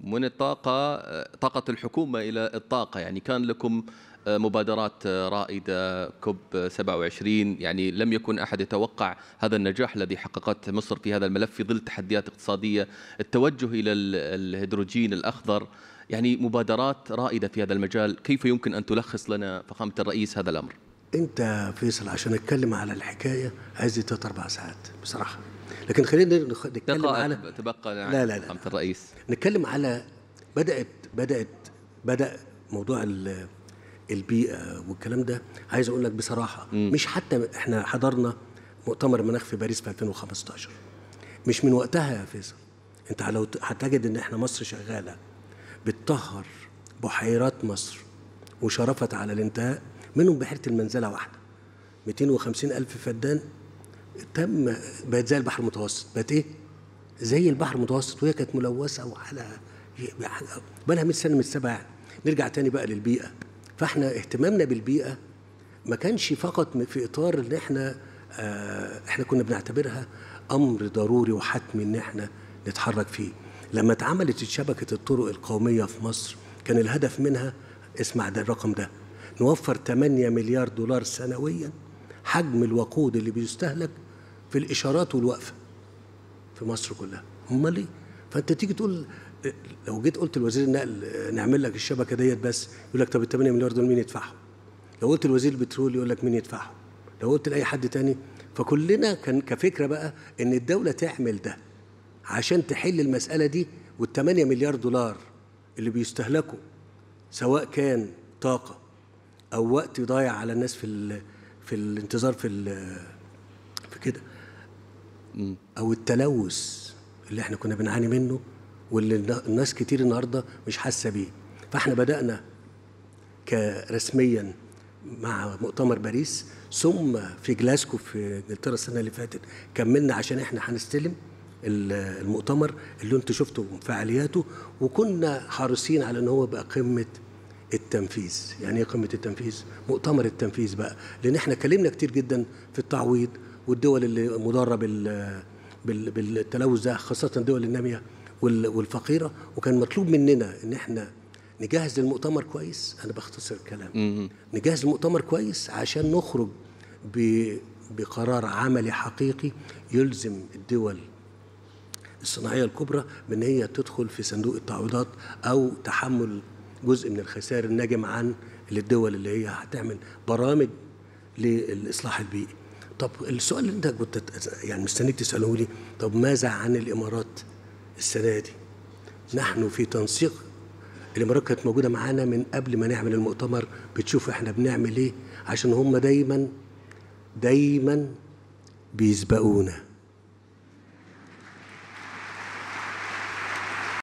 من الطاقة طاقة الحكومة إلى الطاقة يعني كان لكم مبادرات رائدة كوب 27 يعني لم يكن أحد يتوقع هذا النجاح الذي حققت مصر في هذا الملف في ظل تحديات اقتصادية التوجه إلى الهيدروجين الأخضر يعني مبادرات رائدة في هذا المجال كيف يمكن أن تلخص لنا فخامة الرئيس هذا الأمر انت فيصل عشان اتكلم على الحكايه عايز ثلاث اربع ساعات بصراحه لكن خلينا نتكلم على تبقى لا لا لا فخامة الرئيس نتكلم على بدات بدات بدا موضوع البيئه والكلام ده عايز اقول لك بصراحه م. مش حتى احنا حضرنا مؤتمر المناخ في باريس في 2015 مش من وقتها يا فيصل انت لو هتجد ان احنا مصر شغاله بتطهر بحيرات مصر وشرفت على الانتهاء منهم بحيره المنزله واحده 250 الف فدان تم بقت زي البحر المتوسط بقت ايه زي البحر المتوسط وهي كانت ملوثه وعلى بقى لها 100 سنه من السبع نرجع تاني بقى للبيئه فاحنا اهتمامنا بالبيئه ما كانش فقط في اطار ان احنا آه احنا كنا بنعتبرها امر ضروري وحتمي ان احنا نتحرك فيه لما اتعملت شبكه الطرق القوميه في مصر كان الهدف منها اسمع ده الرقم ده نوفر 8 مليار دولار سنويا حجم الوقود اللي بيستهلك في الاشارات والوقفه في مصر كلها امال ايه فانت تيجي تقول لو جيت قلت لوزير النقل نعمل لك الشبكه ديت بس يقول لك طب ال 8 مليار دول مين يدفعهم لو قلت لوزير البترول يقول لك مين يدفعهم لو قلت لاي حد تاني فكلنا كان كفكره بقى ان الدوله تعمل ده عشان تحل المساله دي وال 8 مليار دولار اللي بيستهلكوا سواء كان طاقه او وقت ضايع على الناس في في الانتظار في في كده او التلوث اللي احنا كنا بنعاني منه واللي الناس كتير النهارده مش حاسه بيه فاحنا بدانا كرسميا مع مؤتمر باريس ثم في جلاسكو في انجلترا السنه اللي فاتت كملنا عشان احنا هنستلم المؤتمر اللي انتوا شفتوا فعالياته وكنا حريصين على ان هو بقى قمه التنفيذ يعني ايه قمه التنفيذ مؤتمر التنفيذ بقى لان احنا اتكلمنا كتير جدا في التعويض والدول اللي مضاره بال بالتلوث ده خاصه الدول الناميه والفقيره وكان مطلوب مننا ان احنا نجهز المؤتمر كويس انا بختصر الكلام نجهز المؤتمر كويس عشان نخرج بقرار عملي حقيقي يلزم الدول الصناعيه الكبرى بان هي تدخل في صندوق التعويضات او تحمل جزء من الخسائر الناجم عن الدول اللي هي هتعمل برامج للاصلاح البيئي طب السؤال اللي انت كنت يعني مستنيك تساله لي طب ماذا عن الامارات السنه دي نحن في تنسيق الامارات كانت موجوده معانا من قبل ما نعمل المؤتمر بتشوف احنا بنعمل ايه عشان هم دايما دايما بيسبقونا